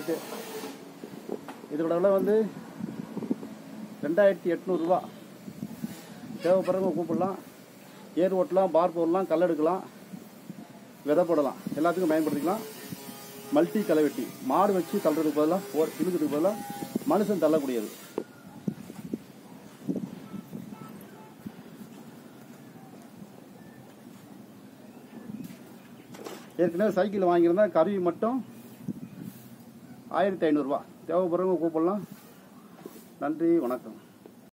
rate இதோட விலை வந்து ரெண்டாயிரத்தி எட்நூறுரூவா தேவைப்படுறவங்க கூப்பிடலாம் ஏர் ஓட்டலாம் பார் போடலாம் கல் எடுக்கலாம் விதை போடலாம் எல்லாத்துக்கும் பயன்படுத்திக்கலாம் மல்டி களைவெட்டி மாடு வச்சு தள்ளுறதுக்கு பதிலாக ஓ இழுக்கிறதுக்கு பதிலாக மனுஷன் தள்ளக்கூடியது ஏற்கனவே சைக்கிள் வாங்கியிருந்தா கருவி மட்டும் ஆயிரத்தி ஐநூறுரூவா தேவைப்படுறவங்க கூப்பிடலாம் நன்றி வணக்கம்